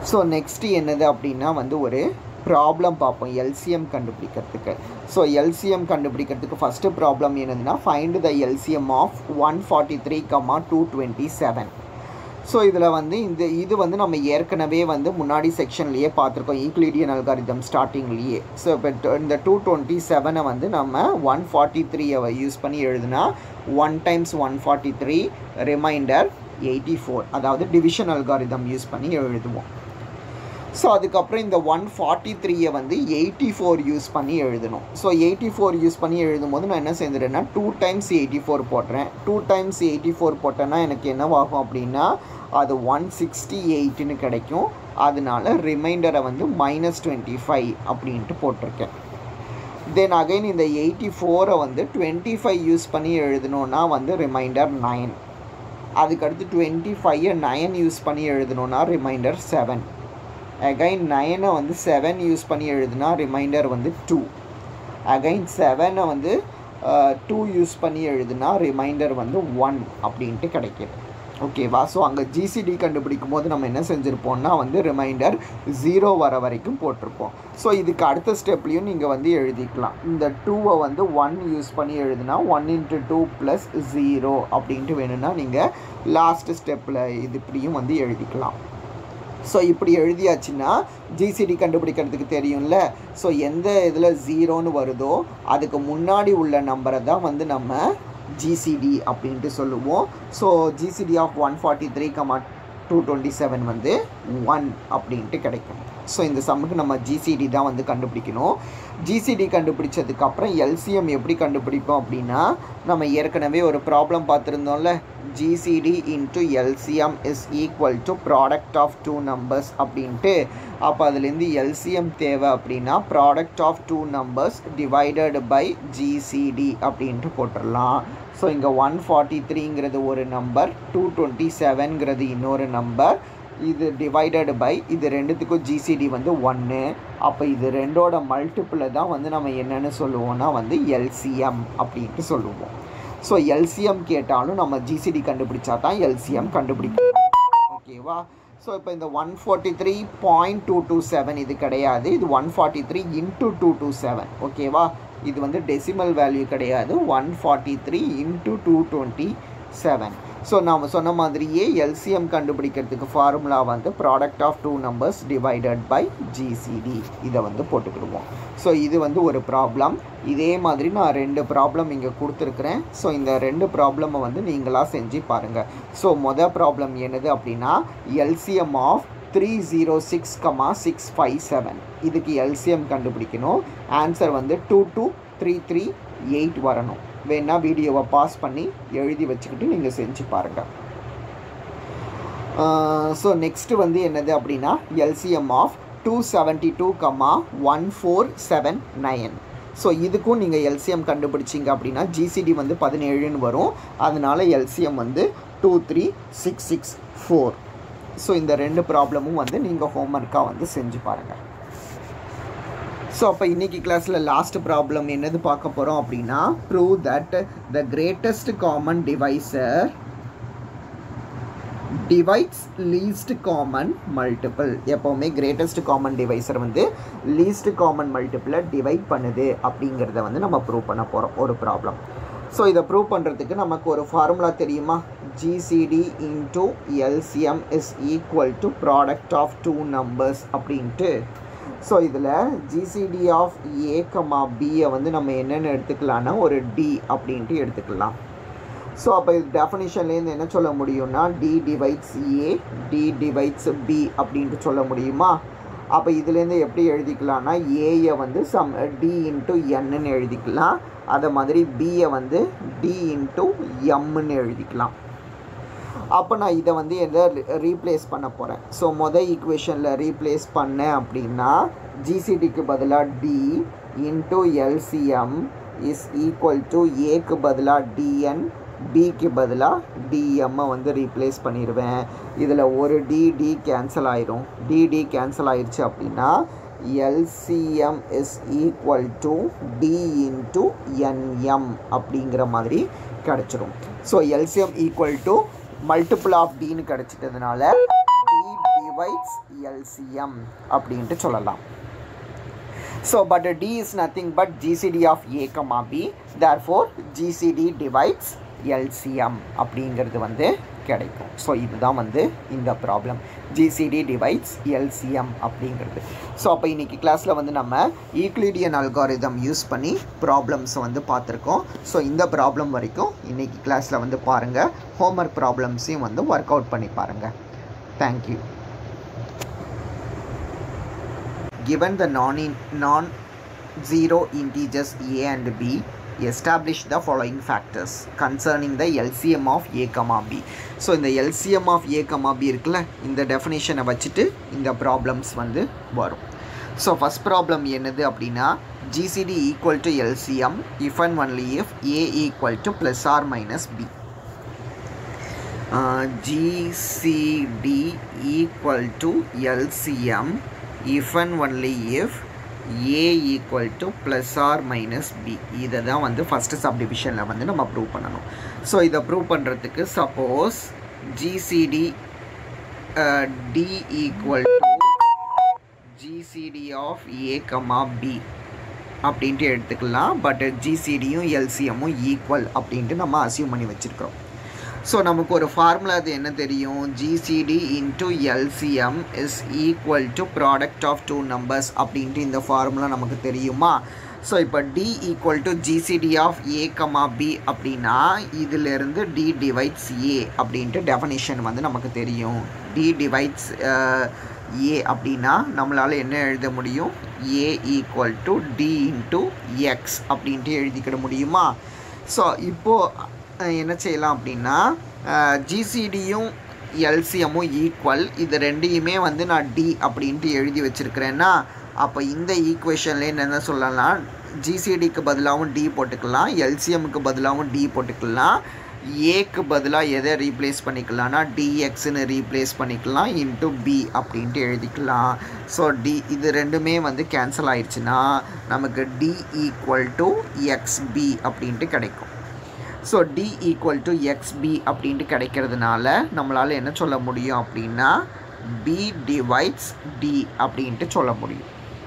so next என்னது அப்படின்னா வந்து ஒரு ப்ராப்ளம் பார்ப்போம் எல்சிஎம் கண்டுபிடிக்கிறதுக்கு ஸோ எல்சிஎம் கண்டுபிடிக்கிறதுக்கு ஃபஸ்ட்டு ப்ராப்ளம் என்னதுன்னா find the LCM of one forty three comma two twenty seven so இதில் வந்து இந்த இது வந்து நம்ம ஏற்கனவே வந்து முன்னாடி செக்ஷன்லேயே பார்த்துருக்கோம் ஈக்லிடியன் அல்காரிதம் ஸ்டார்டிங்லேயே ஸோ இப்போ இந்த டூ டுவெண்ட்டி செவனை வந்து நம்ம ஒன் ஃபார்ட்டி த்ரீயை யூஸ் பண்ணி எழுதுனா one times one forty three remainder eighty four அதாவது டிவிஷன் அல்காரிதம் யூஸ் பண்ணி எழுதுவோம் ஸோ அதுக்கப்புறம் இந்த ஒன் ஃபார்ட்டி த்ரீயை வந்து எயிட்டி ஃபோர் யூஸ் பண்ணி எழுதணும் ஸோ எயிட்டி ஃபோர் யூஸ் பண்ணி எழுதும் போது நான் என்ன செஞ்சிடறேன்னா டூ டைம்ஸ் எயிட்டி ஃபோர் போடுறேன் டூ டைம்ஸ் எயிட்டி ஃபோர் போட்டேன்னா எனக்கு என்னவாகும் அப்படின்னா அது ஒன் சிக்ஸ்டி எயிட்டுன்னு கிடைக்கும் அதனால ரிமைண்டரை வந்து மைனஸ் டுவெண்ட்டி ஃபைவ் அப்படின்ட்டு போட்டிருக்கேன் தென் அகைன் இந்த எயிட்டி ஃபோரை வந்து டுவெண்ட்டி ஃபைவ் யூஸ் பண்ணி எழுதணுன்னா வந்து ரிமைண்டர் நைன் அதுக்கடுத்து டுவெண்ட்டி ஃபைவை நைன் யூஸ் பண்ணி எழுதணுன்னா ரிமைண்டர் செவன் அகைன் நைனை வந்து செவன் யூஸ் பண்ணி எழுதுனா ரிமைண்டர் வந்து டூ அகைன் செவனை வந்து டூ யூஸ் பண்ணி எழுதுனா ரிமைண்டர் வந்து ஒன் அப்படின்ட்டு கிடைக்கிது ஓகேவா ஸோ அங்கே ஜிசிடி கண்டுபிடிக்கும் போது நம்ம என்ன செஞ்சுருப்போம்னா வந்து ரிமைண்டர் ஜீரோ வர வரைக்கும் போட்டிருப்போம் ஸோ இதுக்கு அடுத்த ஸ்டெப்லேயும் நீங்கள் வந்து எழுதிக்கலாம் இந்த டூவை வந்து ஒன் யூஸ் பண்ணி எழுதுனா one into two plus zero அப்படின்ட்டு வேணும்னா நீங்கள் லாஸ்ட் ஸ்டெப்பில் இது இப்படியும் வந்து எழுதிக்கலாம் ஸோ இப்படி எழுதியாச்சுன்னா ஜிசிடி கண்டுபிடிக்கிறதுக்கு தெரியும்ல ஸோ எந்த இதில் ஜீரோன்னு வருதோ அதுக்கு முன்னாடி உள்ள நம்பரை தான் வந்து நம்ம ஜிசிடி அப்படின்ட்டு சொல்லுவோம் so GCD of one forty three comma two twenty seven வந்து ஒன் அப்படின்ட்டு கிடைக்கும் ஸோ இந்த சம்முக்கு நம்ம ஜிசிடி தான் வந்து கண்டுபிடிக்கணும் ஜிசிடி கண்டுபிடிச்சதுக்கப்புறம் எல்சிஎம் எப்படி கண்டுபிடிப்போம் அப்படின்னா நம்ம ஏற்கனவே ஒரு ப்ராப்ளம் பார்த்துருந்தோம்ல GCD into LCM is equal to product of two numbers அப்படின்ட்டு அப்போ அதுலேருந்து எல்சிஎம் தேவை அப்படின்னா product of two numbers divided by GCD அப்படின்ட்டு போட்டுடலாம் ஸோ இங்கே ஒன் ஃபார்ட்டி த்ரீங்கிறது ஒரு நம்பர் டூ டுவெண்ட்டி செவன்கிறது இன்னொரு நம்பர் இது டிவைடட் பை இது ரெண்டுத்துக்கும் ஜிசிடி வந்து ஒன்று அப்போ இது ரெண்டோட மல்டிப்பிளை தான் வந்து நம்ம என்னென்னு சொல்லுவோம்னா வந்து எல்சிஎம் அப்படின்ட்டு சொல்லுவோம் ஸோ எல்சிஎம் கேட்டாலும் நம்ம ஜிசிடி கண்டுபிடிச்சா தான் எல்சிஎம் கண்டுபிடிக்கணும் ஓகேவா ஸோ இப்போ இந்த one forty three point two two seven இது கிடையாது இது one forty three into two two seven ஓகேவா இது வந்து டெசிமல் வேல்யூ கிடையாது one forty three into two twenty seven so நாம் சொன்ன மாதிரியே எல்சிஎம் கண்டுபிடிக்கிறதுக்கு ஃபார்முலா வந்து product of two numbers divided by GCD இதை வந்து போட்டுக்கிடுவோம் ஸோ இது வந்து ஒரு ப்ராப்ளம் இதே மாதிரி நான் ரெண்டு ப்ராப்ளம் இங்கே கொடுத்துருக்குறேன் ஸோ இந்த ரெண்டு ப்ராப்ளமை வந்து நீங்களாக செஞ்சு பாருங்கள் ஸோ மொதல் ப்ராப்ளம் என்னது அப்படின்னா LCM of three zero six comma six five seven இதுக்கு எல்சிஎம் கண்டுபிடிக்கணும் ஆன்சர் வந்து two two three three eight வரணும் வேணா வீடியோவை பாஸ் பண்ணி எழுதி வச்சுக்கிட்டு நீங்கள் செஞ்சு பாருங்கள் ஸோ நெக்ஸ்ட்டு வந்து என்னது அப்படின்னா LCM of two seventy two comma one four seven nine so இதுக்கும் நீங்கள் எல்சிஎம் கண்டுபிடிச்சிங்க அப்படின்னா ஜிசிடி வந்து பதினேழுன்னு வரும் அதனால எல்சிஎம் வந்து two three six six four so இந்த ரெண்டு ப்ராப்ளமும் வந்து நீங்கள் ஹோம்ஒர்க்காக வந்து செஞ்சு பாருங்கள் ஸோ அப்போ இன்றைக்கி கிளாஸில் லாஸ்ட் ப்ராப்ளம் என்னது பார்க்க போகிறோம் அப்படின்னா prove that the greatest common divisor divides least common multiple எப்போவுமே கிரேட்டஸ்ட் காமன் டிவைசர் வந்து லீஸ்ட் காமன் மல்டிப்பிளை டிவைட் பண்ணுது அப்படிங்கிறத வந்து நம்ம ப்ரூவ் பண்ண போகிறோம் ஒரு ப்ராப்ளம் ஸோ இதை ப்ரூவ் பண்ணுறதுக்கு நமக்கு ஒரு ஃபார்முலா தெரியுமா GCD into LCM is equal to product of two numbers அப்படின்ட்டு ஸோ இதில் ஜிசிடி ஆஃப் ஏ கமா பியை வந்து நம்ம என்னென்னு எடுத்துக்கலாம்னா ஒரு டி அப்படின்ட்டு எடுத்துக்கலாம் ஸோ அப்போ இது டெஃபனிஷன்லேருந்து என்ன சொல்ல முடியும்னா D divides A D divides B அப்படின்ட்டு சொல்ல முடியுமா அப்போ இதுலேருந்து எப்படி எழுதிக்கலாம்னா ஏயை வந்து சம் டி இன்ட்டு என்னன்னு எழுதிக்கலாம் அதை மாதிரி பியை வந்து டி இன்ட்டு எம்னு எழுதிக்கலாம் அப்போ நான் இதை வந்து எதை ரீப்ளேஸ் பண்ண போகிறேன் ஸோ மொதல் ஈக்குவேஷனில் ரீப்ளேஸ் பண்ணேன் அப்படின்னா ஜிசிடிக்கு பதிலாக D into LCM is equal to ஏக்கு பதிலாக டிஎன் பிக்கு பதிலாக டிஎம்மை வந்து ரீப்ளேஸ் பண்ணிடுவேன் இதில் ஒரு டி டி கேன்சல் ஆயிரும் டி டி கேன்சல் ஆயிடுச்சு அப்படின்னா LCM is equal to D into NM அப்படிங்கிற மாதிரி கிடச்சிரும் so LCM equal to multiple of டின்னு கிடச்சிட்டதுனால டி டிவைட்ஸ் எல்சிஎம் அப்படின்ட்டு சொல்லலாம் so but D is nothing but GCD of A comma B therefore GCD divides LCM அப்படிங்கிறது வந்து கிடைக்கும் ஸோ இதுதான் வந்து இந்த ப்ராப்ளம் ஜிசிடி டிவைட்ஸ் எல்சிஎம் அப்படிங்கிறது ஸோ அப்போ இன்றைக்கி கிளாஸில் வந்து நம்ம ஈக்லிடியன் அல்காரிதம் யூஸ் பண்ணி ப்ராப்ளம்ஸ் வந்து பார்த்துருக்கோம் ஸோ இந்த ப்ராப்ளம் வரைக்கும் இன்றைக்கி கிளாஸில் வந்து பாருங்கள் ஹோம்ஒர்க் ப்ராப்ளம்ஸையும் வந்து ஒர்க் அவுட் பண்ணி பாருங்கள் thank you given the non non zero integers a and b establish the following factors concerning the LCM of a comma b so இந்த LCM of a comma b இருக்குல்ல இந்த டெஃபினேஷனை வச்சுட்டு இந்த ப்ராப்ளம்ஸ் வந்து வரும் ஸோ ஃபஸ்ட் ப்ராப்ளம் என்னது அப்படின்னா GCD equal to LCM if and only if A equal to plus or minus B GCD equal to LCM if and only if a equal to plus or minus b இதை தான் வந்து first சப்டிவிஷனில் வந்து நம்ம prove பண்ணணும் so இதை prove பண்ணுறதுக்கு suppose GCD D equal to GCD of A comma B அப்படின்ட்டு எடுத்துக்கலாம் பட் ஜிசிடியும் எல்சிஎம்மும் ஈக்குவல் அப்படின்ட்டு நம்ம அசியூம் பண்ணி வச்சுருக்கிறோம் ஸோ நமக்கு ஒரு ஃபார்முலா அது என்ன தெரியும் GCD into LCM is equal to product of two numbers அப்படின்ட்டு இந்த ஃபார்முலா நமக்கு தெரியுமா ஸோ இப்போ D equal to GCD of A comma B அப்படின்னா இதிலிருந்து டி டிவைட்ஸ் ஏ அப்படின்ட்டு டெஃபனிஷன் வந்து நமக்கு தெரியும் டி டிவைட்ஸ் ஏ அப்படின்னா நம்மளால் என்ன எழுத முடியும் A equal to D into X அப்படின்ட்டு எழுதிக்கிட முடியுமா ஸோ இப்போது என்ன செய்யலாம் அப்படின்னா ஜிசிடியும் எல்சிஎம்மும் ஈக்குவல் இது ரெண்டையுமே வந்து நான் டி அப்படின்ட்டு எழுதி வச்சுருக்கிறேன்னா அப்போ இந்த ஈக்குவேஷன்லேயே என்ன சொல்லலாம் ஜிசிடிக்கு பதிலாகவும் டி போட்டுக்கலாம் எல்சிஎம்முக்கு பதிலாகவும் டி போட்டுக்கலாம் ஏக்கு பதிலாக எதை ரீப்ளேஸ் பண்ணிக்கலாம்னா டிஎக்ஸ்னு ரீப்ளேஸ் பண்ணிக்கலாம் இன்ட்டு பி அப்படின்ட்டு எழுதிக்கலாம் ஸோ டி இது ரெண்டுமே வந்து கேன்சல் ஆயிடுச்சுன்னா நமக்கு டி ஈக்குவல் டு எக்ஸ்பி அப்படின்ட்டு கிடைக்கும் so D equal to XB அப்படின்ட்டு கிடைக்கிறதுனால நம்மளால் என்ன சொல்ல முடியும் அப்படின்னா பி டிவைட்ஸ் டி அப்படின்ட்டு சொல்ல முடியும்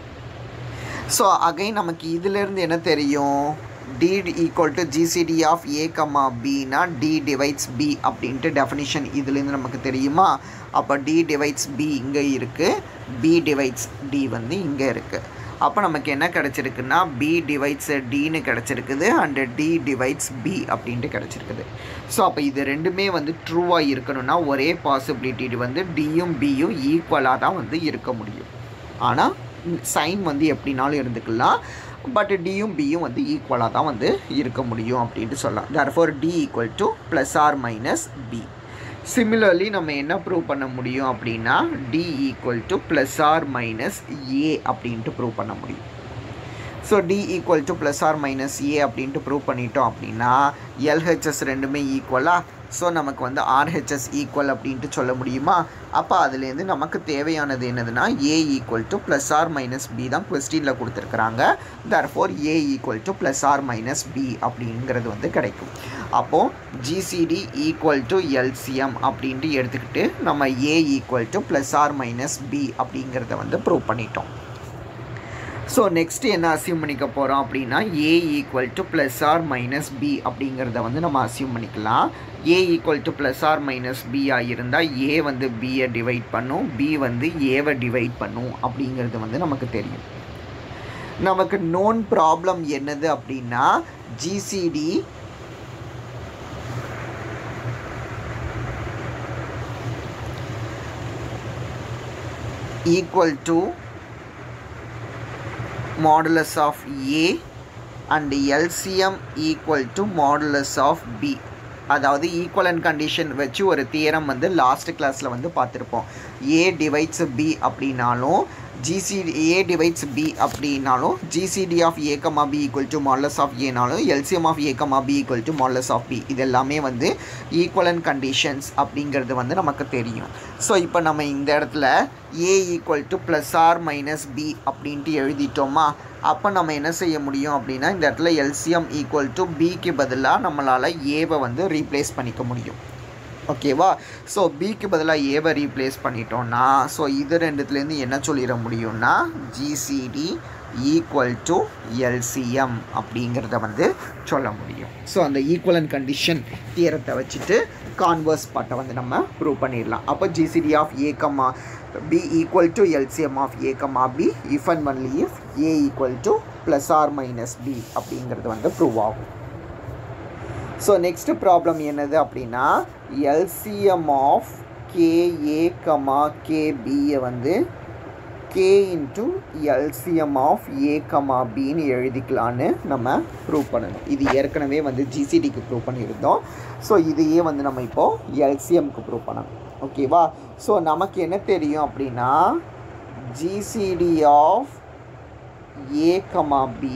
ஸோ அகைன் நமக்கு இதிலேருந்து என்ன தெரியும் D equal to GCD of A comma பினா டி டிவைட்ஸ் பி அப்படின்ட்டு டெஃபினிஷன் இதுலேருந்து நமக்கு தெரியுமா அப்போ டி டிவைட்ஸ் பி இங்கே இருக்குது பி டிவைட்ஸ் டி வந்து இங்கே இருக்குது அப்போ நமக்கு என்ன கிடச்சிருக்குன்னா பி டிவைட்ஸ் டின்னு கிடச்சிருக்குது அண்டு டி டிவைட்ஸ் பி அப்படின்ட்டு கிடச்சிருக்குது ஸோ அப்போ இது ரெண்டுமே வந்து ட்ரூவாக இருக்கணும்னா ஒரே பாசிபிலிட்டி வந்து டியும் பியும் ஈக்குவலாக தான் வந்து இருக்க முடியும் ஆனால் சைன் வந்து எப்படினாலும் இருந்துக்கலாம் பட் டியும் பியும் வந்து ஈக்குவலாக தான் வந்து இருக்க முடியும் அப்படின்ட்டு சொல்லலாம் therefore D equal to plus or minus B similarly நம்ம என்ன ப்ரூவ் பண்ண முடியும் அப்படின்னா D equal to plus or minus A அப்படின்ட்டு ப்ரூவ் பண்ண முடியும் so D equal to plus or minus A அப்படின்ட்டு ப்ரூவ் பண்ணிட்டோம் அப்படின்னா எல்ஹெச்எஸ் ரெண்டுமே ஈக்குவலாக ஸோ நமக்கு வந்து ஆர்ஹெச்எஸ் ஈக்குவல் அப்படின்ட்டு சொல்ல முடியுமா அப்போ அதுலேருந்து நமக்கு தேவையானது என்னதுன்னா A equal to plus or minus B தான் கொஸ்டினில் கொடுத்துருக்குறாங்க therefore A equal to plus or minus B அப்படிங்கிறது வந்து கிடைக்கும் அப்போது ஜிசிடி ஈக்குவல் டு எல்சிஎம் அப்படின்ட்டு எடுத்துக்கிட்டு நம்ம A equal to plus or minus B அப்படிங்கிறத வந்து ப்ரூவ் பண்ணிட்டோம் ஸோ நெக்ஸ்ட் என்ன அசியூம் பண்ணிக்க போகிறோம் அப்படின்னா A equal to plus or minus B அப்படிங்கிறத வந்து நம்ம அசியூம் பண்ணிக்கலாம் A equal to plus or minus பியாக இருந்தால் ஏ வந்து பியை டிவைட் பண்ணும் பி வந்து ஏவை டிவைட் பண்ணும் அப்படிங்கிறது வந்து நமக்கு தெரியும் நமக்கு நோன் ப்ராப்ளம் என்னது அப்படின்னா GCD equal to modulus of A and LCM equal to modulus of B அதாவது ஈக்குவலன் கண்டிஷன் வச்சு ஒரு தியரம் வந்து லாஸ்ட் கிளாஸில் வந்து பார்த்துருப்போம் ஏ டிவைட்ஸ் பி அப்படின்னாலும் ஜிசிடி ஏ டிவைட்ஸ் பி அப்படின்னாலும் GCD of A comma B equal to modulus of ஏனாலும் LCM of A comma B equal to modulus of B இது எல்லாமே வந்து ஈக்குவலன் கண்டிஷன்ஸ் அப்படிங்கிறது வந்து நமக்கு தெரியும் ஸோ இப்போ நம்ம இந்த இடத்துல A equal to plus or minus B அப்படின்ட்டு எழுதிட்டோமா அப்போ நம்ம என்ன செய்ய முடியும் அப்படின்னா இந்த இடத்துல எல்சிஎம் ஈக்குவல் டு பிக்கு பதிலாக நம்மளால் ஏவை வந்து ரீப்ளேஸ் பண்ணிக்க முடியும் ஓகேவா ஸோ பிக்கு பதிலாக ஏவை ரீப்ளேஸ் பண்ணிட்டோம்னா ஸோ இது ரெண்டுத்துலேருந்து என்ன சொல்லிட முடியும்னா ஜிசிடி ஈக்குவல் டு எல்சிஎம் அப்படிங்கிறத வந்து சொல்ல முடியும் ஸோ அந்த ஈக்குவலன் கண்டிஷன் தியரத்தை வச்சுட்டு கான்வர்ஸ் பாட்டை வந்து நம்ம ப்ரூவ் பண்ணிடலாம் அப்போ GCD of A comma B equal to LCM of A comma B if and only if A equal to plus or minus B அப்படிங்கிறது வந்து ப்ரூவ் ஆகும் ஸோ நெக்ஸ்ட் ப்ராப்ளம் என்னது அப்படின்னா எல்சிஎம் ஆஃப் கேஏ கமா கேபியை வந்து K into LCM of A comma பின்னு எழுதிக்கலான்னு நம்ம ப்ரூவ் பண்ணணும் இது ஏற்கனவே வந்து ஜிசிடிக்கு ப்ரூவ் பண்ணியிருந்தோம் ஸோ இதையே வந்து நம்ம இப்போது எல்சிஎம்க்கு ப்ரூவ் பண்ணணும் ஓகேவா ஸோ நமக்கு என்ன தெரியும் அப்படின்னா GCD of A comma B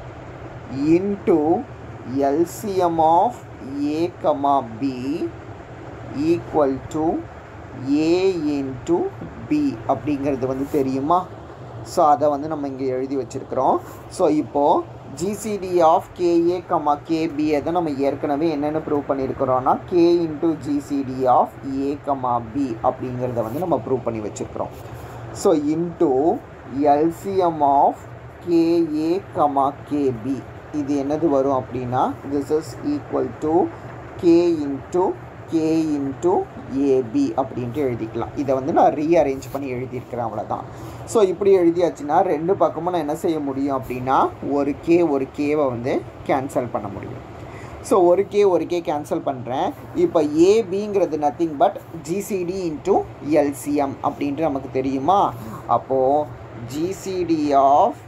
into LCM of A comma B equal to A into B அப்படிங்கிறது வந்து தெரியுமா ஸோ அதை வந்து நம்ம இங்கே எழுதி வச்சுருக்கிறோம் ஸோ இப்போது ஜிசிடி ஆஃப் கேஏ கமா கேபியை தான் நம்ம ஏற்கனவே என்னென்ன ப்ரூவ் பண்ணியிருக்கிறோன்னா K into GCD of A comma B அப்படிங்கிறத வந்து நம்ம ப்ரூவ் பண்ணி வச்சுருக்கிறோம் so into LCM of K A comma K B இது என்னது வரும் அப்படின்னா this is equal to K into K into A B அப்படின்ட்டு எழுதிக்கலாம் இதை வந்து நான் ரீஅரேஞ்ச் பண்ணி எழுதியிருக்கிறேன் அவ்வளோதான் ஸோ இப்படி எழுதியாச்சுன்னா ரெண்டு பக்கமும் நான் என்ன செய்ய முடியும் அப்படின்னா ஒரு கே ஒரு கேவை வந்து கேன்சல் பண்ண முடியும் ஸோ ஒரு கே ஒரு கே கேன்சல் பண்ணுறேன் இப்போ ஏபிங்கிறது nothing but GCD into LCM அப்படின்ட்டு நமக்கு தெரியுமா அப்போது GCD of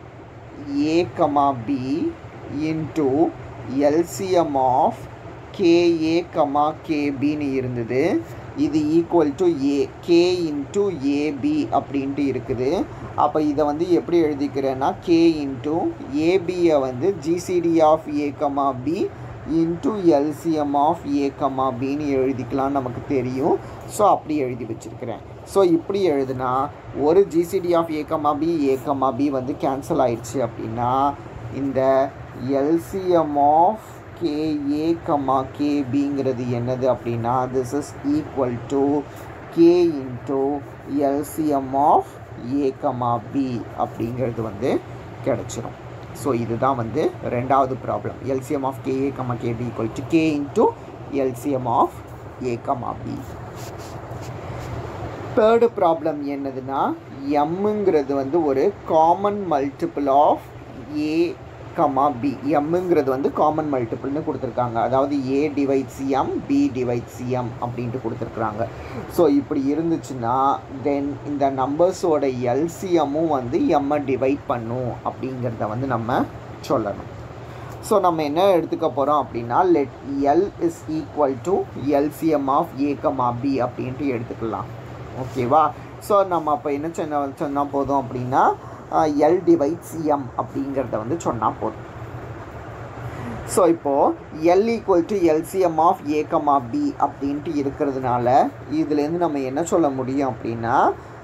A comma B into LCM of K A comma கேபின்னு இருந்தது இது equal to A K into A B அப்படின்ட்டு இருக்குது அப்போ இதை வந்து எப்படி எழுதிக்கிறேன்னா கே இன்ட்டு ஏபியை வந்து GCD of A comma B into LCM of A comma பின்னு எழுதிக்கலாம்னு நமக்கு தெரியும் ஸோ அப்படி எழுதி வச்சுருக்கிறேன் ஸோ இப்படி எழுதுனா ஒரு GCD of A comma B A comma B வந்து கேன்சல் ஆயிடுச்சு அப்படின்னா இந்த எல்சிஎம் ஆஃப் கேஏ கமா கேபிங்கிறது என்னது அப்படின்னா this is equal to K into LCM of A comma B அப்படிங்கிறது வந்து கிடச்சிரும் ஸோ இதுதான் வந்து ரெண்டாவது problem LCM of K A comma K B equal to K into LCM of A comma B third problem என்னதுன்னா எம்முங்கிறது வந்து ஒரு common multiple of A comma B எம்முங்கிறது வந்து காமன் மல்டிபிள்னு கொடுத்துருக்காங்க அதாவது A divides M B divides M அப்படின்ட்டு கொடுத்துருக்குறாங்க ஸோ இப்படி இருந்துச்சுன்னா தென் இந்த நம்பர்ஸோட எல்சிஎம்மும் வந்து எம்மை டிவைட் பண்ணும் அப்படிங்கிறத வந்து நம்ம சொல்லணும் ஸோ நம்ம என்ன எடுத்துக்க போகிறோம் அப்படின்னா let L is equal to LCM of A comma B அப்படின்ட்டு எடுத்துக்கலாம் ஓகேவா ஸோ நம்ம அப்போ என்ன சொன்ன சொன்னால் போதும் அப்படின்னா எல் டிவைட்ஸ் எம் அப்படிங்கிறத வந்து சொன்னால் போதும் ஸோ இப்போது L equal to LCM of A comma B அப்படின்ட்டு இருக்கிறதுனால இதுலேருந்து நம்ம என்ன சொல்ல முடியும் அப்படின்னா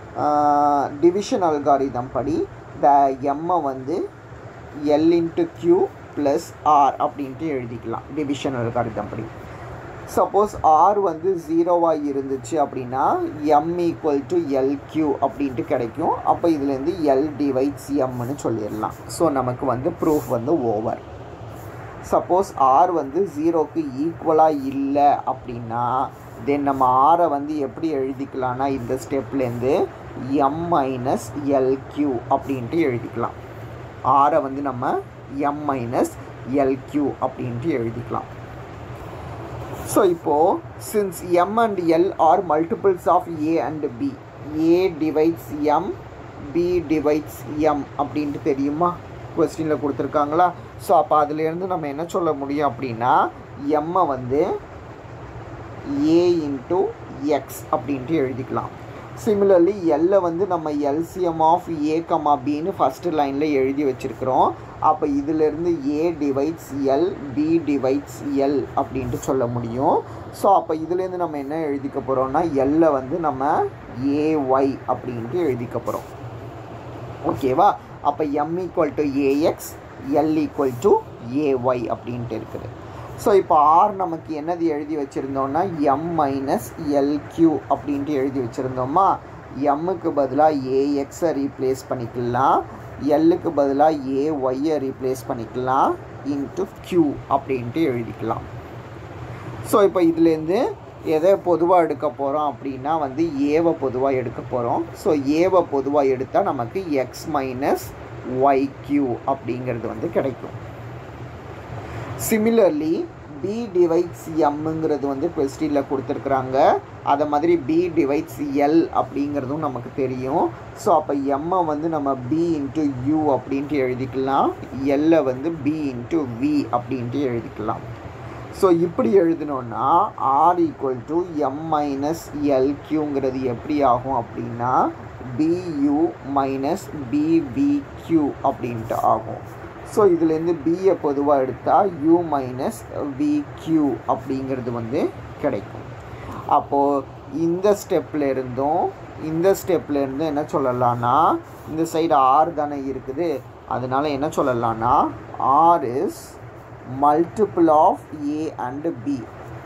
டிவிஷன் அல்காரிதம் படி த எம்மை வந்து L into Q plus R அப்படின்ட்டு எழுதிக்கலாம் டிவிஷன் அல்காரிதம் படி சப்போஸ் ஆர் வந்து ஜீரோவாக இருந்துச்சு அப்படின்னா M equal to L Q அப்படின்ட்டு கிடைக்கும் அப்போ இதுலேருந்து எல் டிவைட்ஸ் எம்னு சொல்லிடலாம் ஸோ நமக்கு வந்து ப்ரூஃப் வந்து ஓவர் சப்போஸ் ஆர் வந்து ஜீரோக்கு ஈக்குவலாக இல்லை அப்படின்னா தென் நம்ம ஆரை வந்து எப்படி எழுதிக்கலாம்னா இந்த ஸ்டெப்லேருந்து எம் மைனஸ் எல் கியூ அப்படின்ட்டு எழுதிக்கலாம் ஆரை வந்து நம்ம எம் மைனஸ் எல் கியூ அப்படின்ட்டு எழுதிக்கலாம் ஸோ இப்போது since M and L are multiples of A and B A divides M B divides M அப்படின்ட்டு தெரியுமா கொஸ்டினில் கொடுத்துருக்காங்களா ஸோ அப்போ அதுலேருந்து நம்ம என்ன சொல்ல முடியும் அப்படின்னா எம்மை வந்து ஏ இன்ட்டு எக்ஸ் அப்படின்ட்டு எழுதிக்கலாம் சிமிலர்லி எல்ல வந்து நம்ம எல்சிஎம் ஆஃப் ஏ கமா பின்னு ஃபஸ்ட்டு லைனில் எழுதி வச்சுருக்கிறோம் அப்போ இதிலேருந்து A divides L B divides L அப்படின்ட்டு சொல்ல முடியும் ஸோ அப்போ இதுலேருந்து நம்ம என்ன எழுதிக்க போகிறோம்னா எல்ல வந்து நம்ம ஏஒய் அப்படின்ட்டு எழுதிக்க போகிறோம் ஓகேவா அப்போ M equal to A X L equal to A Y அப்படின்ட்டு இருக்குது ஸோ இப்போ ஆர் நமக்கு என்னது எழுதி வச்சுருந்தோம்னா எம் மைனஸ் எல்கியூ அப்படின்ட்டு எழுதி வச்சுருந்தோமா எம்முக்கு பதிலாக ஏஎக்ஸை ரீப்ளேஸ் பண்ணிக்கலாம் எல்லுக்கு பதிலாக ஏ ஒய்யை ரீப்ளேஸ் பண்ணிக்கலாம் இன்ட்டு க்யூ அப்படின்ட்டு எழுதிக்கலாம் ஸோ இப்போ இதுலேருந்து எதை பொதுவாக எடுக்க போகிறோம் அப்படின்னா வந்து ஏவை பொதுவாக எடுக்க போகிறோம் ஸோ ஏவை பொதுவாக எடுத்தால் நமக்கு எக்ஸ் மைனஸ் ஒய் கியூ அப்படிங்கிறது வந்து கிடைக்கும் சிமிலர்லி பி டிவைட்ஸ் எம்ங்கிறது வந்து கொஸ்டினில் கொடுத்துருக்குறாங்க அதை மாதிரி பி டிவைட்ஸ் எல் அப்படிங்கிறதும் நமக்கு தெரியும் ஸோ அப்போ எம்மை வந்து நம்ம பி இன்ட்டு யூ அப்படின்ட்டு எழுதிக்கலாம் எல்லை வந்து பி இன்ட்டு வி அப்படின்ட்டு எழுதிக்கலாம் ஸோ இப்படி எழுதினோன்னா R equal to M minus எல்கியூங்கிறது எப்படி ஆகும் அப்படின்னா பியூ மைனஸ் பிவிக்யூ அப்படின்ட்டு ஆகும் ஸோ இதுலேருந்து பியை பொதுவாக எடுத்தால் யூ மைனஸ் விக்யூ அப்படிங்கிறது வந்து கிடைக்கும் அப்போது இந்த ஸ்டெப்பில் இருந்தும் இந்த ஸ்டெப்பில் இருந்தும் என்ன சொல்லலாம்னா இந்த சைடு ஆர் தானே இருக்குது அதனால என்ன சொல்லலாம்னா R is multiple of A and B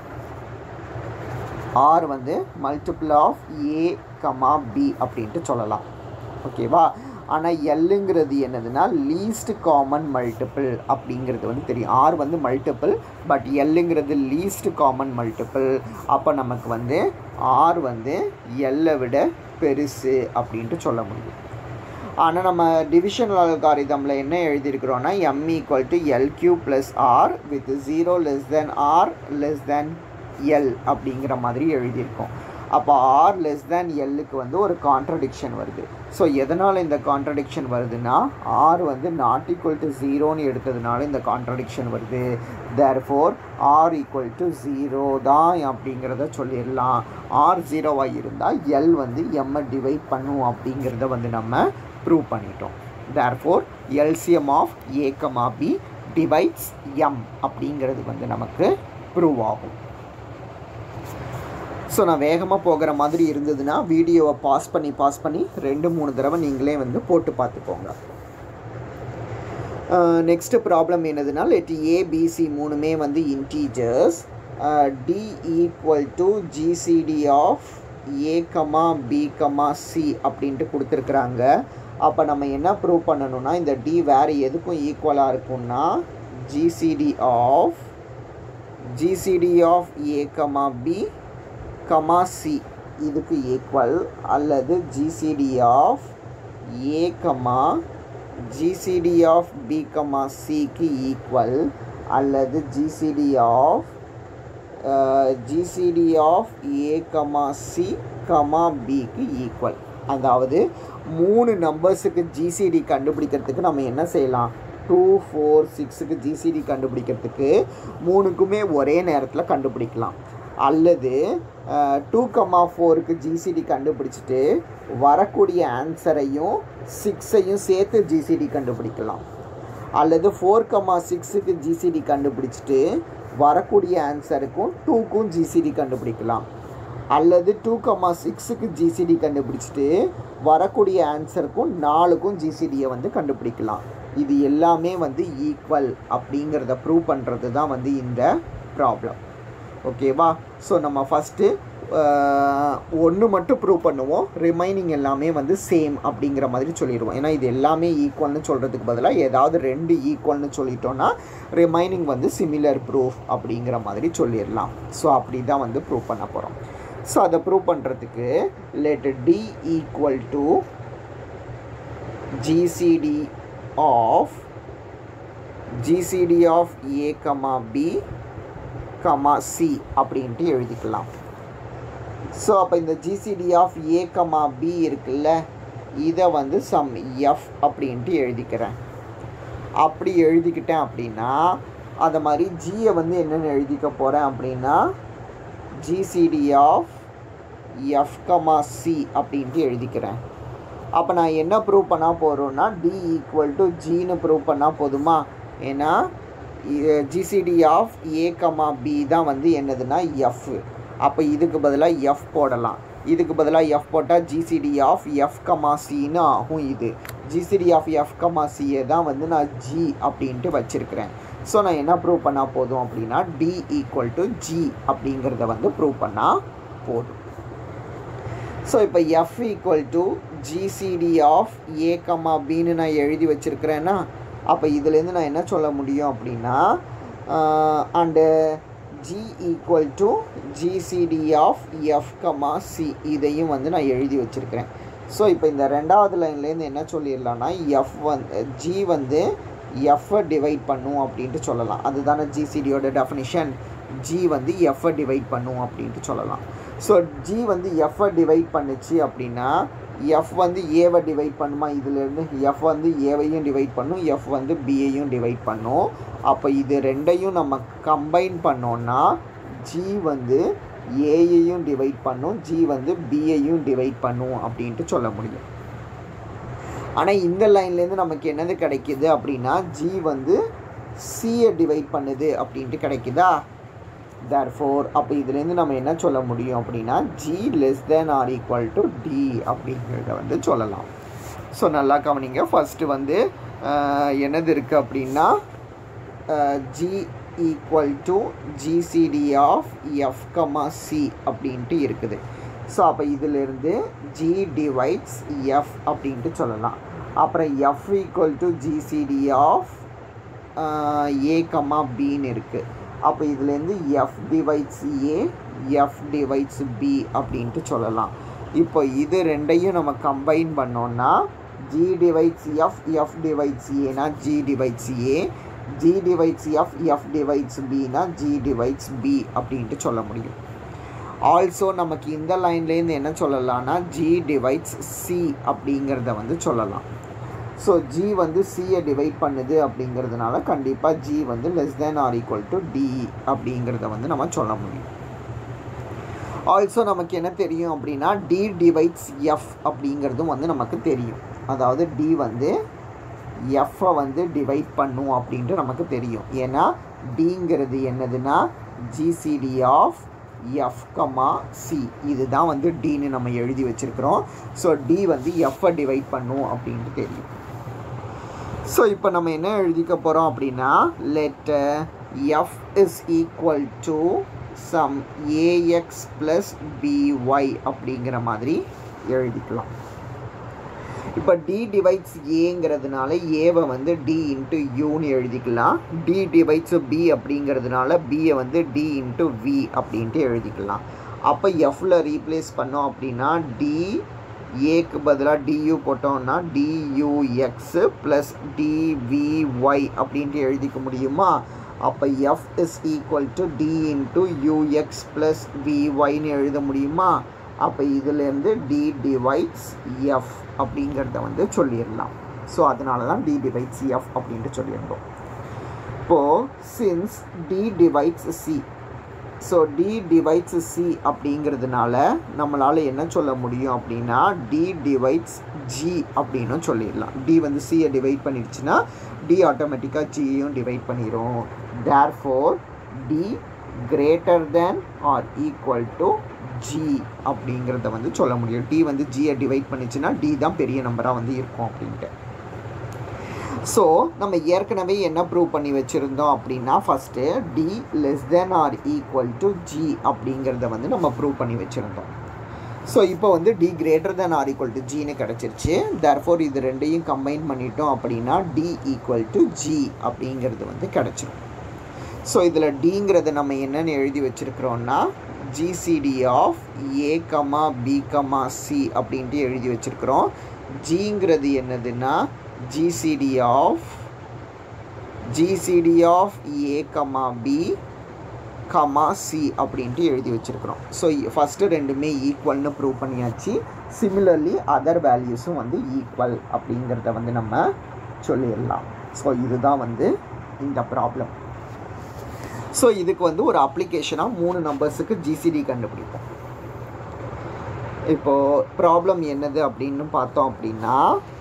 R வந்து multiple of A comma B அப்படின்ட்டு சொல்லலாம் ஓகேவா ஆனால் எல்லுங்கிறது என்னதுன்னா லீஸ்ட் காமன் மல்டிபிள் அப்படிங்கிறது வந்து தெரியும் ஆர் வந்து மல்டிபிள் பட் எல்லுங்கிறது லீஸ்ட் காமன் மல்டிபிள் அப்போ நமக்கு வந்து ஆர் வந்து எல்லை விட பெருசு அப்படின்ட்டு சொல்ல முடியும் ஆனால் நம்ம டிவிஷன் அல்காரிதமில் என்ன எழுதியிருக்கிறோன்னா M equal to L Q plus R with zero less than R less than L அப்படிங்கிற மாதிரி எழுதியிருக்கோம் அப்போ ஆர் லெஸ் தேன் எல்லுக்கு வந்து ஒரு கான்ட்ரடிக்ஷன் வருது ஸோ எதனால் இந்த கான்ட்ரடிக்ஷன் வருதுன்னா ஆர் வந்து நாட் ஈக்குவல் டு ஜீரோன்னு எடுத்ததுனால இந்த கான்ட்ரடிக்ஷன் வருது therefore R equal to zero தான் அப்படிங்கிறத சொல்லிடலாம் ஆர் ஜீரோவாக இருந்தால் எல் வந்து எம்மை டிவைட் பண்ணும் அப்படிங்கிறத வந்து நம்ம ப்ரூவ் பண்ணிட்டோம் therefore LCM of A comma B divides M அப்படிங்கிறது வந்து நமக்கு ப்ரூவ் ஆகும் ஸோ நான் வேகமாக போகிற மாதிரி இருந்ததுன்னா வீடியோவை பாஸ் பண்ணி பாஸ் பண்ணி ரெண்டு மூணு தடவை நீங்களே வந்து போட்டு பார்த்துக்கோங்க நெக்ஸ்ட் ப்ராப்ளம் என்னதுன்னா லெட் ஏபிசி மூணுமே வந்து integers D equal to GCD of A comma B comma C அப்படின்ட்டு கொடுத்துருக்குறாங்க அப்போ நம்ம என்ன ப்ரூவ் பண்ணணும்னா இந்த டி வேறு எதுக்கும் ஈக்குவலாக இருக்கும்னா GCD of GCD of A comma B comma C இதுக்கு ஈக்குவல் அல்லது GCD of A comma GCD of B comma சிக்கு ஈக்குவல் அல்லது GCD of GCD of A comma C comma பிக்கு ஈக்குவல் அதாவது மூணு நம்பர்ஸுக்கு ஜிசிடி கண்டுபிடிக்கிறதுக்கு நம்ம என்ன செய்யலாம் டூ ஃபோர் சிக்ஸுக்கு ஜிசிடி கண்டுபிடிக்கிறதுக்கு மூணுக்குமே ஒரே நேரத்தில் கண்டுபிடிக்கலாம் அல்லது டூ கமா ஃபோருக்கு ஜிசிடி கண்டுபிடிச்சிட்டு வரக்கூடிய ஆன்சரையும் சிக்ஸையும் சேர்த்து ஜிசிடி கண்டுபிடிக்கலாம் அல்லது ஃபோர் கமா சிக்ஸுக்கு ஜிசிடி கண்டுபிடிச்சிட்டு வரக்கூடிய ஆன்சருக்கும் டூக்கும் ஜிசிடி கண்டுபிடிக்கலாம் அல்லது டூ கமா சிக்ஸுக்கு ஜிசிடி கண்டுபிடிச்சிட்டு வரக்கூடிய ஆன்சருக்கும் நாலுக்கும் ஜிசிடியை வந்து கண்டுபிடிக்கலாம் இது எல்லாமே வந்து ஈக்குவல் அப்படிங்கிறத ப்ரூவ் பண்ணுறது தான் வந்து இந்த ப்ராப்ளம் ஓகேவா ஸோ நம்ம ஃபஸ்ட்டு ஒன்று மட்டும் ப்ரூவ் பண்ணுவோம் ரிமைனிங் எல்லாமே வந்து சேம் அப்படிங்கிற மாதிரி சொல்லிடுவோம் ஏன்னா இது எல்லாமே ஈக்குவல்னு சொல்கிறதுக்கு பதிலாக ஏதாவது ரெண்டு ஈக்குவல்னு சொல்லிட்டோன்னா ரிமைனிங் வந்து சிமிலர் ப்ரூஃப் அப்படிங்கிற மாதிரி சொல்லிடலாம் ஸோ அப்படி தான் வந்து ப்ரூவ் பண்ண போகிறோம் ஸோ அதை ப்ரூவ் பண்ணுறதுக்கு let D equal to GCD of GCD of A comma B comma C அப்படின்ட்டு எழுதிக்கலாம் ஸோ அப்போ இந்த GCD of A comma B இருக்குல்ல இதை வந்து சம் எஃப் அப்படின்ட்டு எழுதிக்கிறேன் அப்படி எழுதிக்கிட்டேன் அப்படின்னா அதை மாதிரி ஜியை வந்து என்னென்னு எழுதிக்க போகிறேன் அப்படின்னா GCD of F comma C அப்படின்ட்டு எழுதிக்கிறேன் அப்போ நான் என்ன ப்ரூவ் பண்ணால் போகிறோன்னா டி ஈக்குவல் டு ஜின்னு ப்ரூவ் பண்ணால் போதுமா ஏன்னா GCD of A comma B தான் வந்து என்னதுன்னா எஃப் அப்போ இதுக்கு பதிலாக எஃப் போடலாம் இதுக்கு பதிலாக எஃப் போட்டால் ஜிசிடி ஆஃப் எஃப் கமா சின்னு ஆகும் இது ஜிசிடி ஆஃப் எஃப் கமா சியை தான் வந்து நான் ஜி அப்படின்ட்டு வச்சுருக்கிறேன் ஸோ நான் என்ன ப்ரூவ் பண்ணால் போதும் அப்படின்னா டி ஈக்குவல் டு ஜி அப்படிங்கிறத வந்து ப்ரூவ் பண்ணால் போதும் ஸோ இப்போ F equal to GCD of A comma பின்னு நான் எழுதி வச்சுருக்கிறேன்னா அப்போ இதுலேருந்து நான் என்ன சொல்ல முடியும் அப்படின்னா and G equal to GCD of F comma C இதையும் வந்து நான் எழுதி வச்சுருக்கிறேன் ஸோ இப்போ இந்த ரெண்டாவது லைன்லேருந்து என்ன சொல்லிடலாம்னா எஃப் வந்து ஜி வந்து எஃப்ஐ டிவைட் பண்ணும் அப்படின்ட்டு சொல்லலாம் அதுதானே ஜிசிடியோட டெஃபினிஷன் ஜி வந்து எஃப்ஐ டிவைட் பண்ணும் அப்படின்ட்டு சொல்லலாம் ஸோ ஜி வந்து எஃப்ஐ டிவைட் பண்ணுச்சு அப்படின்னா எஃப் வந்து ஏவை டிவைட் பண்ணுமா இதுலேருந்து எஃப் வந்து ஏவையும் டிவைட் பண்ணும் எஃப் வந்து பியையும் டிவைட் பண்ணும் அப்போ இது ரெண்டையும் நம்ம கம்பைன் பண்ணோன்னா ஜி வந்து ஏயையும் டிவைட் பண்ணும் ஜி வந்து பியையும் டிவைட் பண்ணும் அப்படின்ட்டு சொல்ல முடியும் ஆனால் இந்த லைன்லேருந்து நமக்கு என்னது கிடைக்கிது அப்படின்னா ஜி வந்து சியை டிவைட் பண்ணுது அப்படின்ட்டு கிடைக்குதா தேர் ஃபோர் அப்போ இதுலேருந்து நம்ம என்ன சொல்ல முடியும் அப்படின்னா G less than or equal to D அப்படிங்கிறத வந்து சொல்லலாம் ஸோ நல்லா கவனிங்க ஃபஸ்ட்டு வந்து என்னது இருக்குது அப்படின்னா G equal to GCD of F comma C அப்படின்ட்டு இருக்குது ஸோ அப்போ இதிலிருந்து ஜி டிவைட்ஸ் எஃப் அப்படின்ட்டு சொல்லலாம் அப்புறம் F equal to GCD of A comma பின்னு இருக்குது அப்போ இதுலேருந்து F divides A F divides B அப்படின்ட்டு சொல்லலாம் இப்போ இது ரெண்டையும் நம்ம கம்பைன் பண்ணோன்னா G divides F F divides ஏனா G divides A G divides F F divides பினா ஜி டிவைட்ஸ் பி அப்படின்ட்டு சொல்ல முடியும் ஆல்சோ நமக்கு இந்த லைன்லேருந்து என்ன சொல்லலாம்னா ஜி டிவைட்ஸ் சி அப்படிங்கிறத வந்து சொல்லலாம் ஸோ ஜி வந்து சியை டிவைட் பண்ணுது அப்படிங்கிறதுனால கண்டிப்பாக ஜி வந்து less than or equal to D அப்படிங்கிறத வந்து நம்ம சொல்ல முடியும் ஆல்சோ நமக்கு என்ன தெரியும் அப்படின்னா டி டிவைட்ஸ் எஃப் அப்படிங்கிறதும் வந்து நமக்கு தெரியும் அதாவது டி வந்து எஃப்பை வந்து டிவைட் பண்ணும் அப்படின்ட்டு நமக்கு தெரியும் ஏன்னா டிங்கிறது என்னதுன்னா GCD of F comma C இதுதான் வந்து டின்னு நம்ம எழுதி வச்சுருக்கிறோம் ஸோ டி வந்து எஃப்பை டிவைட் பண்ணும் அப்படின்ட்டு தெரியும் ஸோ இப்போ நம்ம என்ன எழுதிக்க போகிறோம் அப்படின்னா let F is equal to some A X plus B Y அப்படிங்கிற மாதிரி எழுதிக்கலாம் இப்போ டி டிவைட்ஸ் ஏங்கிறதுனால ஏவை வந்து டி இன்ட்டு யூன்னு எழுதிக்கலாம் டி டிவைட்ஸ் பி அப்படிங்கிறதுனால பியை வந்து டி இன்ட்டு வி அப்படின்ட்டு எழுதிக்கலாம் அப்போ எஃப்ல ரீப்ளேஸ் பண்ணோம் அப்படின்னா டி ஏக்கு பதிலாக டியூ போட்டோம்னா டியூஎக்ஸ் ப்ளஸ் டிவிஒய் அப்படின்ட்டு எழுதிக்க முடியுமா அப்போ F is equal to D into U X plus விஒய்னு எழுத முடியுமா அப்போ இதுலேருந்து டி டிவைட்ஸ் எஃப் அப்படிங்கிறத வந்து சொல்லிடலாம் ஸோ அதனால தான் டி டிவைட்ஸ் எஃப் அப்படின்ட்டு சொல்லியிருந்தோம் இப்போது since D divides C so D divides C அப்படிங்கிறதுனால நம்மளால் என்ன சொல்ல முடியும் அப்படின்னா டி டிவைட்ஸ் ஜி அப்படின்னு சொல்லிடலாம் டி வந்து சியை டிவைட் பண்ணிடுச்சுன்னா டி ஆட்டோமேட்டிக்காக ஜியையும் டிவைட் பண்ணிடும் therefore D greater than or equal to G அப்படிங்கிறத வந்து சொல்ல முடியும் டி வந்து ஜியை டிவைட் பண்ணிச்சுன்னா டி தான் பெரிய நம்பராக வந்து இருக்கும் அப்படின்ட்டு ஸோ நம்ம ஏற்கனவே என்ன ப்ரூவ் பண்ணி வச்சுருந்தோம் அப்படின்னா first D less than or equal to G அப்படிங்கிறத வந்து நம்ம ப்ரூவ் பண்ணி வச்சுருந்தோம் ஸோ இப்போ வந்து D greater than or equal to ஜின்னு கிடச்சிருச்சு தேர்ஃபோர் இது ரெண்டையும் கம்பைன் பண்ணிட்டோம் அப்படின்னா டி ஈக்குவல் டு ஜி அப்படிங்கிறது வந்து கிடச்சிரும் ஸோ இதில் டிங்கிறத நம்ம என்னென்னு எழுதி வச்சுருக்கிறோன்னா GCD of A comma B comma C அப்படின்ட்டு எழுதி வச்சுருக்கிறோம் ஜிங்கிறது என்னதுன்னா GCD of GCD of A comma B comma C அப்படின்ட்டு எழுதி வச்சுருக்கிறோம் ஸோ ஃபஸ்ட்டு ரெண்டுமே ஈக்குவல்னு ப்ரூவ் பண்ணியாச்சு சிமிலர்லி அதர் வேல்யூஸும் வந்து ஈக்குவல் அப்படிங்கிறத வந்து நம்ம சொல்லிடலாம் ஸோ இதுதான் வந்து இந்த ப்ராப்ளம் ஸோ இதுக்கு வந்து ஒரு அப்ளிகேஷனாக மூணு நம்பர்ஸுக்கு ஜிசிடி கண்டுபிடிப்போம் இப்போது ப்ராப்ளம் என்னது அப்படின்னு பார்த்தோம் அப்படின்னா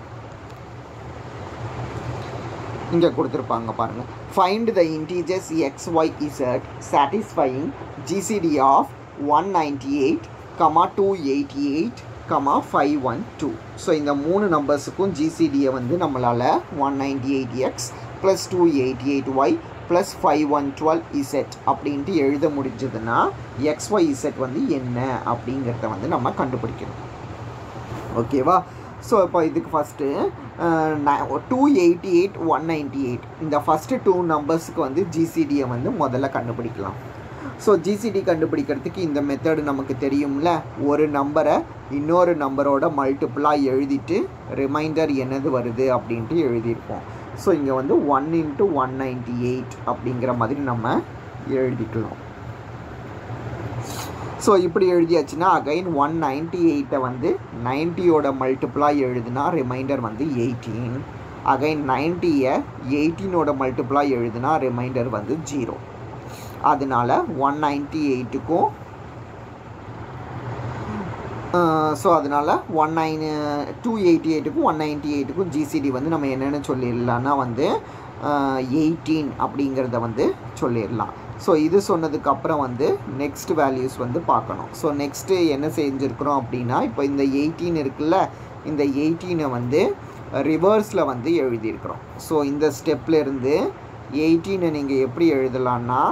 இங்கே கொடுத்துருப்பாங்க பாருங்கள் find the integers X Y Z satisfying GCD of one ninety eight comma two eighty eight comma five one two so இந்த மூணு நம்பர்ஸுக்கும் ஜிசிடியை வந்து நம்மளால் one ninety eight X plus two eighty eight Y plus five one twelve Z அப்படின்ட்டு எழுத முடிஞ்சதுன்னா XY Z வந்து என்ன அப்படிங்கிறத வந்து நம்ம கண்டுபிடிக்கணும் ஓகேவா ஸோ இப்போ இதுக்கு first two eighty eight one ninety eight இந்த ஃபஸ்ட்டு டூ நம்பர்ஸுக்கு வந்து ஜிசிடியை வந்து முதல்ல கண்டுபிடிக்கலாம் ஸோ ஜிசிடி கண்டுபிடிக்கிறதுக்கு இந்த மெத்தடு நமக்கு தெரியும்ல ஒரு நம்பரை இன்னொரு நம்பரோட மல்டிப்புளாக எழுதிட்டு ரிமைண்டர் என்னது வருது அப்படின்ட்டு எழுதியிருப்போம் ஸோ இங்கே வந்து one into one ninety eight அப்படிங்கிற மாதிரி நம்ம எழுதிக்கலாம் ஸோ இப்படி எழுதியாச்சுன்னா அகைன் ஒன் நைன்ட்டி எயிட்டை வந்து நைன்ட்டியோட மல்டிப்புளாக எழுதுனா ரிமைண்டர் வந்து எயிட்டீன் அகைன் நைன்ட்டியை எயிட்டீனோட மல்டிப்புளாக எழுதுனா ரிமைண்டர் வந்து ஜீரோ அதனால ஒன் நைன்ட்டி எயிட்டுக்கும் ஸோ அதனால் ஒன் நைன் டூ எயிட்டி எயிட்டுக்கும் ஒன் நைன்ட்டி எயிட்டுக்கும் ஜிசிடி வந்து நம்ம என்னென்னு சொல்லிடலான்னா வந்து எயிட்டீன் அப்படிங்கிறத வந்து சொல்லிடலாம் ஸோ இது சொன்னதுக்கப்புறம் வந்து நெக்ஸ்ட் வேல்யூஸ் வந்து பார்க்கணும் ஸோ நெக்ஸ்ட்டு என்ன செஞ்சுருக்குறோம் அப்படின்னா இப்போ இந்த எயிட்டீன் இருக்குல்ல இந்த எயிட்டீனை வந்து ரிவர்ஸில் வந்து எழுதியிருக்கிறோம் ஸோ இந்த ஸ்டெப்லேருந்து எயிட்டீனை நீங்கள் எப்படி எழுதலான்னா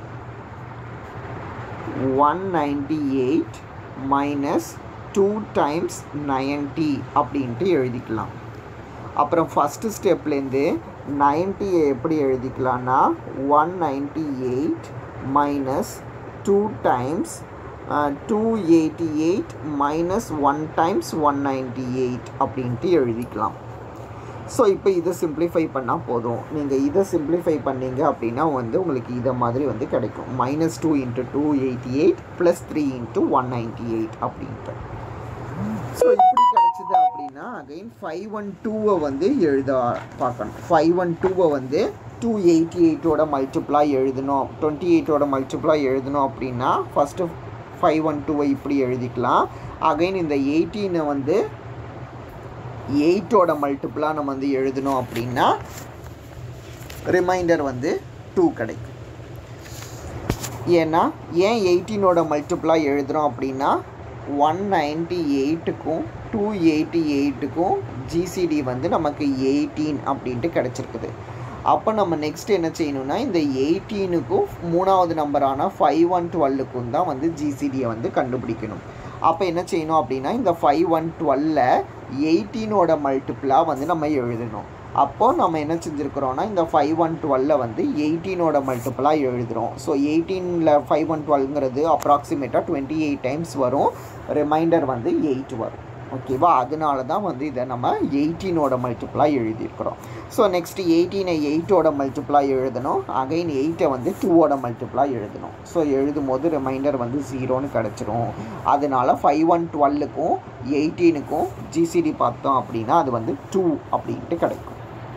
one ninety eight minus two times ninety அப்படின்ட்டு எழுதிக்கலாம் அப்புறம் ஃபஸ்ட்டு ஸ்டெப்லேருந்து நைன்ட்டியை எப்படி எழுதிக்கலாம்னா one ninety eight minus two times two eighty eight minus one times one ninety eight அப்படின்ட்டு எழுதிக்கலாம் ஸோ இப்போ இதை சிம்ப்ளிஃபை பண்ணால் போதும் நீங்கள் இதை சிம்ப்ளிஃபை பண்ணீங்க அப்படின்னா வந்து உங்களுக்கு இதை மாதிரி வந்து கிடைக்கும் minus two into two eighty eight plus three into one ninety eight அப்படின்ட்டு ஸோ இப்படி கிடச்சிது அப்படின்னா அகைன் ஃபைவ் ஒன் டூவை வந்து எழுத பார்க்கணும் ஃபைவ் ஒன் டூவை வந்து டூ எயிட்டி எயிட்டோட மல்டிப்ளாக எழுதணும் டுவெண்ட்டி எயிட்டோட மல்டிப்ளாக எழுதணும் அப்படின்னா ஃபஸ்ட்டு ஃபைவ் ஒன் டூவை இப்படி எழுதிக்கலாம் அகைன் இந்த எயிட்டீனை வந்து எயிட்டோட மல்டிப்ளாக நம்ம வந்து எழுதணும் அப்படின்னா ரிமைண்டர் வந்து டூ கிடைக்கும் ஏன்னா ஏன் எயிட்டீனோட மல்டிப்ளாக எழுதுகிறோம் அப்படின்னா ஒன் நைன்ட்டி எயிட்டுக்கும் டூ எயிட்டி எயிட்டுக்கும் ஜிசிடி வந்து நமக்கு எயிட்டீன் அப்படின்ட்டு கிடச்சிருக்குது அப்போ நம்ம நெக்ஸ்ட் என்ன செய்யணும்னா இந்த எயிட்டீனுக்கும் மூணாவது நம்பரான ஃபைவ் ஒன் டுவெல்லுக்கும் தான் வந்து ஜிசிடியை வந்து கண்டுபிடிக்கணும் அப்போ என்ன செய்யணும் அப்படின்னா இந்த ஃபைவ் ஒன் டுவெல்ல எயிட்டீனோட மல்டிப்ளாக வந்து நம்ம எழுதணும் அப்போது நம்ம என்ன செஞ்சுருக்கிறோன்னா இந்த ஃபைவ் ஒன் டுவெல்ல வந்து எயிட்டீனோட மல்டிப்ளாக எழுதுகிறோம் ஸோ எயிட்டீனில் ஃபைவ் ஒன் டுவெல்ங்கிறது அப்ராக்சிமேட்டாக டுவெண்ட்டி எயிட் டைம்ஸ் வரும் ரிமைண்டர் வந்து எயிட் வரும் ஓகேவா அதனால தான் வந்து இதை நம்ம எயிட்டீனோட மல்டிப்ளாக எழுதியிருக்கிறோம் ஸோ நெக்ஸ்ட் எயிட்டீனை எயிட்டோட மல்டிப்ளாக எழுதணும் அகைன் எயிட்டை வந்து டூவோட மல்டிப்ளாக எழுதணும் ஸோ எழுதும் போது ரிமைண்டர் வந்து ஜீரோன்னு கிடச்சிரும் அதனால ஃபைவ் ஒன் டுவெல்லுக்கும் எயிட்டீனுக்கும் ஜிசிடி பார்த்தோம் அப்படின்னா அது வந்து டூ அப்படின்ட்டு கிடைக்கும்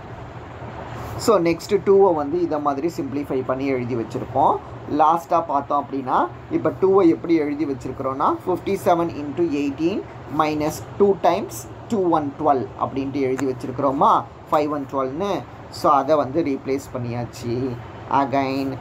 ஸோ நெக்ஸ்ட்டு டூவை வந்து இதை மாதிரி சிம்ப்ளிஃபை பண்ணி எழுதி வச்சுருப்போம் லாஸ்ட்டாக பார்த்தோம் அப்படின்னா இப்போ டூவை எப்படி எழுதி வச்சுருக்கிறோன்னா fifty seven into eighteen minus two times two one twelve அப்படின்ட்டு எழுதி வச்சுருக்கிறோமா ஃபைவ் ஒன் டுவெல்னு ஸோ அதை வந்து ரீப்ளேஸ் பண்ணியாச்சு அகைன்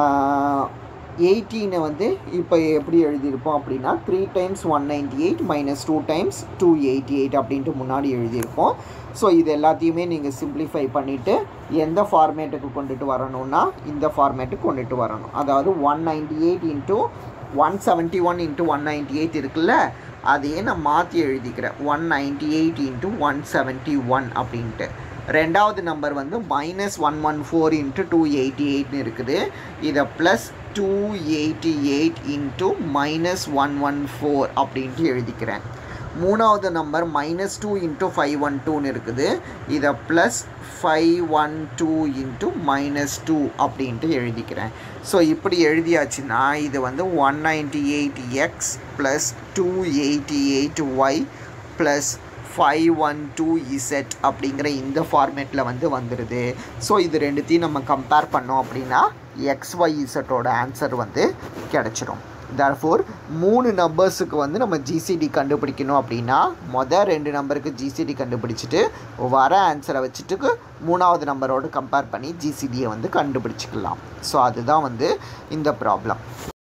எயிட்டீனை வந்து இப்போ எப்படி எழுதியிருப்போம் அப்படின்னா three times one ninety eight minus two times two eighty eight அப்படின்ட்டு முன்னாடி எழுதியிருப்போம் ஸோ இது எல்லாத்தையுமே நீங்கள் சிம்ப்ளிஃபை பண்ணிவிட்டு எந்த ஃபார்மேட்டுக்கு கொண்டுட்டு வரணும்னா இந்த ஃபார்மேட்டுக்கு கொண்டுட்டு வரணும் அதாவது one ninety eight into one seventy one into one ninety eight இருக்குல்ல அதையே நான் மாற்றி எழுதிக்கிறேன் one ninety eight into one seventy one அப்படின்ட்டு ரெண்டாவது நம்பர் வந்து minus one one four into two eighty எயிட்னு இருக்குது இதை plus two eighty eight into minus one one four அப்படின்ட்டு எழுதிக்கிறேன் மூணாவது number minus two into five one டூன்னு இருக்குது இதை plus five one two into minus two அப்படின்ட்டு எழுதிக்கிறேன் ஸோ இப்படி எழுதியாச்சுன்னா இது வந்து one ninety eight X plus two eighty eight Y plus five one two z அப்படிங்கிற இந்த ஃபார்மேட்டில் வந்து வந்துடுது ஸோ இது ரெண்டுத்தையும் நம்ம கம்பேர் பண்ணோம் அப்படின்னா எக்ஸ்ஒய் இசட்டோட ஆன்சர் வந்து கிடச்சிரும் தர்ஃபோர் மூணு நம்பர்ஸுக்கு வந்து நம்ம ஜிசிடி கண்டுபிடிக்கணும் அப்படின்னா மொதல் ரெண்டு நம்பருக்கு ஜிசிடி கண்டுபிடிச்சிட்டு வர ஆன்சரை வச்சுட்டு மூணாவது நம்பரோடு கம்பேர் பண்ணி ஜிசிடியை வந்து கண்டுபிடிச்சிக்கலாம் ஸோ அதுதான் வந்து இந்த ப்ராப்ளம்